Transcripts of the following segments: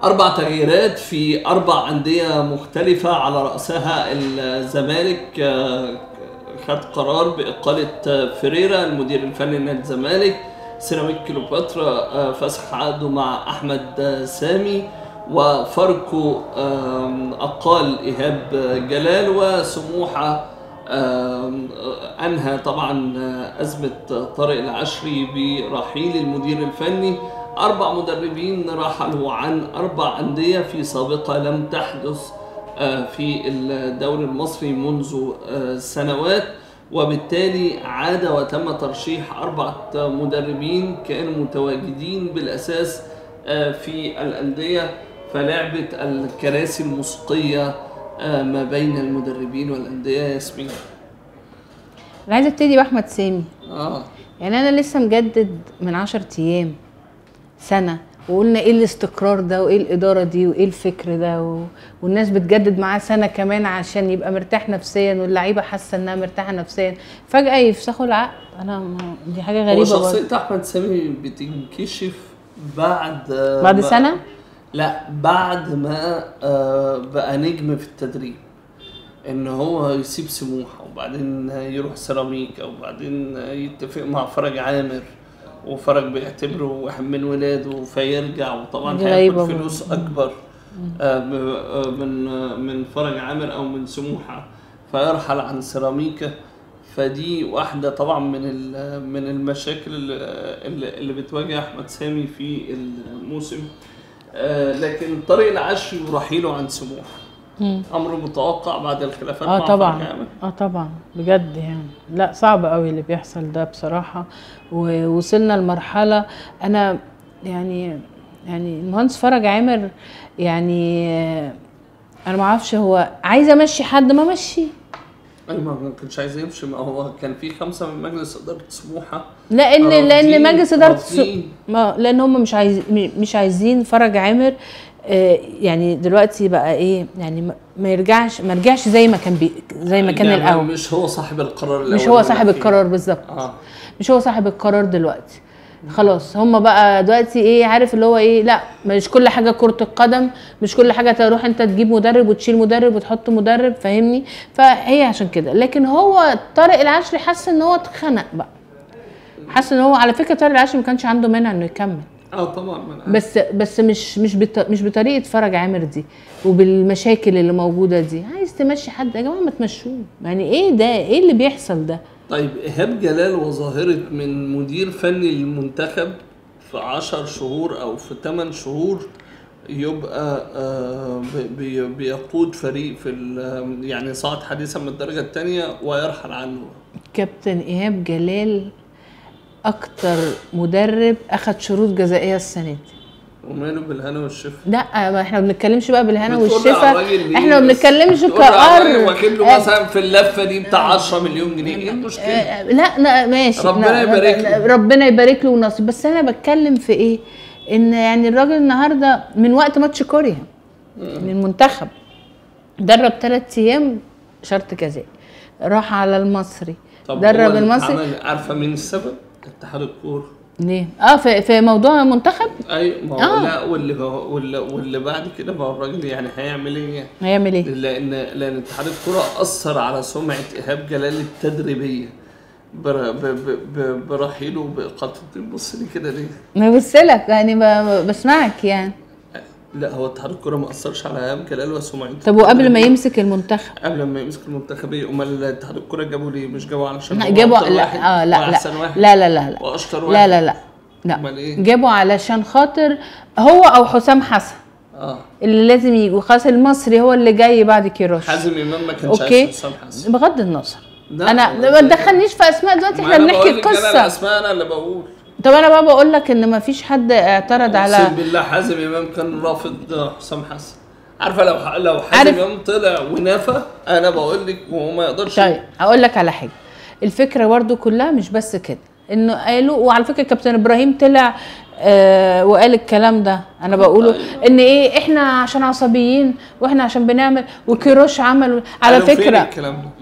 أربع تغييرات في أربع أندية مختلفة على رأسها الزمالك آه، خد قرار بإقالة آه، فيريرا المدير الفني لنادي الزمالك سيراميك كليوباترا آه، فسخ عقده مع أحمد آه، سامي وفاركو آم، أقال إيهاب آه، جلال وسموحة آم، آه، أنهى طبعا آه، أزمة طارق العشري برحيل المدير الفني أربع مدربين رحلوا عن أربع أندية في سابقة لم تحدث آه، في الدوري المصري منذ آه، سنوات وبالتالي عاد وتم ترشيح أربعة مدربين كانوا متواجدين بالأساس آه، في الأندية فلعبة الكراسي الموسيقية آه، ما بين المدربين والأندية ياسمين انا عايزه ابتدي باحمد سامي اه يعني انا لسه مجدد من 10 ايام سنه وقلنا ايه الاستقرار ده وايه الاداره دي وايه الفكر ده و... والناس بتجدد معاه سنه كمان عشان يبقى مرتاح نفسيا واللعيبه حاسه انها مرتاحه نفسيا فجاه يفسخوا العقد انا ما... دي حاجه هو غريبه برضه شخصية أحمد سامي بتنكشف بعد آه، بعد ما- سنه لا بعد ما آه، بقى نجم في التدريب ان هو يسيب سموحه وبعدين يروح سيراميكا وبعدين يتفق مع فرج عامر وفرج بيعتبره واحد من ولاده فيرجع وطبعا دي غريبة هياخد برضه. فلوس اكبر آه، ب- آه، من آه، من فرج عامر او من سموحه فيرحل عن سيراميكا فدي واحده طبعا من ال- من المشاكل اللي, اللي اللي بتواجه احمد سامي في الموسم آه، لكن طريق العشري ورحيله عن سموحه مم. امر متوقع بعد الخلافات اه مع طبعا فرج عامر. اه طبعا بجد يعني لا صعب قوي اللي بيحصل ده بصراحه ووصلنا لمرحله انا يعني يعني المهندس فرج عامر يعني آه، انا ما اعرفش هو عايز امشي حد ما امشي اي ما ما كانش عايز يمشي ما هو كان في خمسه من مجلس اداره سموحه لان لان رافضين- مجلس اداره السوق رافضين. ما لان هم مش عايز مش عايزين فرج عامر آه، يعني دلوقتي بقى ايه يعني ما- ما يرجعش ما رجعش زي ما كان بي زي ما كان يعني الاول مش هو صاحب القرار مش الأول هو ولا صاحب فيه. القرار بالظبط اه مش هو صاحب القرار دلوقتي خلاص هم بقى دلوقتي ايه عارف اللي هو ايه لا مش كل حاجه كره القدم مش كل حاجه تروح انت تجيب مدرب وتشيل مدرب وتحط مدرب فاهمني فهي عشان كده لكن هو طارق العشري حس ان هو اتخنق بقى حس ان هو على فكره طارق العشري ما كانش عنده مانع انه يكمل اه طبعا من بس بس مش مش بط... مش بطريقه فرج عامر دي وبالمشاكل اللي موجوده دي عايز تمشي حد يا جماعه ما تمشوه يعني ايه ده ايه اللي بيحصل ده طيب ايهاب جلال وظاهره من مدير فني للمنتخب في 10 شهور او في 8 شهور يبقى آه بي- بي- بيقود فريق في ال- يعني صعد حديثا من الدرجه الثانيه ويرحل عنه كابتن ايهاب جلال اكتر مدرب اخد شروط جزائيه السنه دي وماله بالهنا والشفا لا ما احنا ما بنتكلمش بقى بالهنا بتقول على والشفا الراجل ليه احنا ما بس؟ بنتكلمش بتقول على الراجل كأر واخد له مثلا في اللفه دي بتاع 10 مليون جنيه ايه المشكله؟ آه، لا لا ماشي ربنا لا، يبارك لا، له. ربنا يبارك له ونصيب بس انا بتكلم في ايه ان يعني الراجل النهارده من وقت ماتش كوريا من المنتخب درب ثلاث ايام شرط جزائي راح على المصري طب هو درب اللي المصري عمل- عارفه مين السبب؟ اتحاد الكوره ليه اه في في موضوع منتخب اي ما هو آه. لا واللي هو واللي, واللي بعد كده ما هو الراجل يعني هيعمل ايه يعني؟ هيعمل ايه لان لان اتحاد الكوره اثر على سمعه ايهاب جلال التدريبيه بر- ب- ب- ب- برحيله وباقالته بص لي كده ليه؟ ما ببصلك يعني ب- بسمعك يعني لا هو اتحاد الكوره ما اثرش على ايهاب جلال وسمعته طب وقبل ما التدريبية. يمسك المنتخب قبل ما يمسك المنتخب ايه امال اتحاد الكوره جابوا ليه مش جابوا علشان هو جابوا أفضل لا واحد اه لا لا واحسن واحد لا لا لا لا واشطر واحد لا لا لا لا أمال إيه؟ جابوا علشان خاطر هو او حسام حسن اه اللي لازم يجوا خلاص المصري هو اللي جاي بعد كيروش حازم امام ما كانش اوكي عايز حسام حسن بغض النظر لا، انا هو ما زي- تدخلنيش في اسماء دلوقتي ما احنا أنا بنحكي بقول لك انا القصه الاسماء انا اللي بقول طب انا بقى بقول لك ان ما فيش حد اعترض اقسم على بالله حازم امام كان رافض حسام حسن عارفه لو لو حازم عارف- امام طلع ونفى انا بقول لك وهو ما يقدرش طيب هقول لك على حاجه الفكره برضو كلها مش بس كده انه قالوا وعلى فكره كابتن ابراهيم طلع آه وقال الكلام ده انا بقوله أيوة. ان ايه احنا عشان عصبيين واحنا عشان بنعمل وكيروش عمل على قالوا فين فكره الكلام ده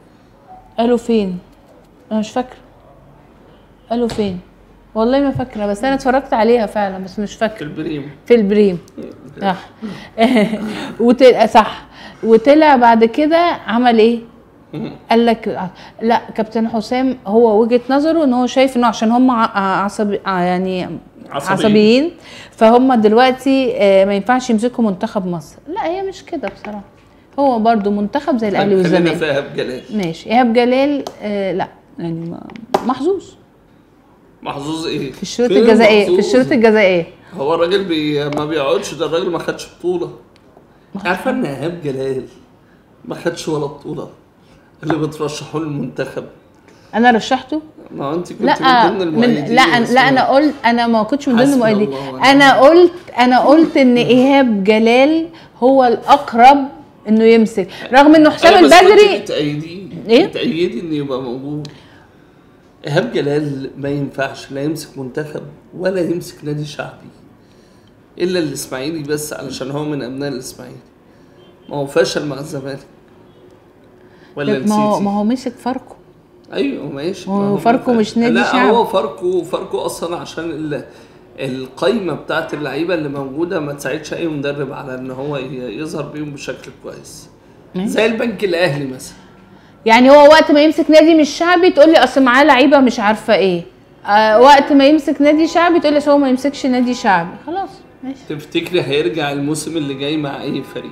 قالوا فين انا مش فاكره قالوا فين والله ما فاكره بس انا اتفرجت عليها فعلا بس مش في فاكره البريم في البريم صح وطلع صح وطلع بعد كده عمل ايه؟ قال لك لا كابتن حسام هو وجهه نظره ان هو شايف انه عشان هم ع- عصبي ع- يعني عصبيين. عصبيين فهم دلوقتي آه، ما ينفعش يمسكوا منتخب مصر لا هي مش كده بصراحه هو برضو منتخب زي الاهلي طيب، خلينا والزمالك في ايهاب جلال ماشي ايهاب جلال آه لا يعني ما- محظوظ محظوظ ايه؟ في الشروط فين الجزائيه في محظوظ؟ الشروط الجزائيه هو الراجل بي... ما بيقعدش ده الراجل ما خدش بطولة عارفة ان ايهاب جلال ما خدش ولا بطولة اللي بترشحوه للمنتخب انا رشحته ما هو انت كنت لا من ضمن من المؤيدين لا يا أنا لا انا أسماء. قلت انا ما كنتش من ضمن حسبي المؤيدين الله ونعم انا قلت انا قلت ان ايهاب جلال هو الاقرب انه يمسك رغم انه حسام أيوة، بس كنت البدري بتأيدي إيه؟ بتأيدي انه يبقى موجود ايهاب جلال ما ينفعش لا يمسك منتخب ولا يمسك نادي شعبي الا الاسماعيلي بس علشان هو من ابناء الاسماعيلي ما هو فشل مع الزمالك ولا ما هو نسيتي ما هو مسك فاركو ايوه ماشي ما هو ما فاركو ما مش نادي لا شعبي. هو فاركو فاركو اصلا عشان ال... القايمه بتاعت اللعيبه اللي موجوده ما تساعدش اي مدرب على ان هو ي- يظهر بيهم بشكل كويس زي البنك الاهلي مثلا يعني هو وقت ما يمسك نادي مش شعبي تقول لي اصل معاه لعيبه مش عارفه ايه آه وقت ما يمسك نادي شعبي تقول لي أصل هو ما يمسكش نادي شعبي خلاص ماشي تفتكري هيرجع الموسم اللي جاي مع اي فريق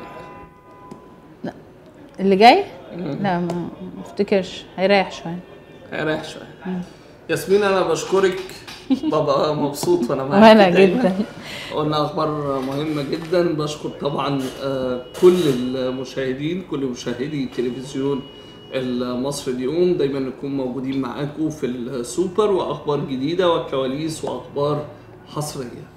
اللي جاي لا ما ما افتكرش هيريح شويه هيريح شويه ياسمين انا بشكرك ببقى مبسوط وانا معاك وانا دايماً. جدا قلنا اخبار مهمه جدا بشكر طبعا آه، كل المشاهدين كل مشاهدي تلفزيون المصري اليوم دايما نكون موجودين معاكم في السوبر واخبار جديده وكواليس واخبار حصريه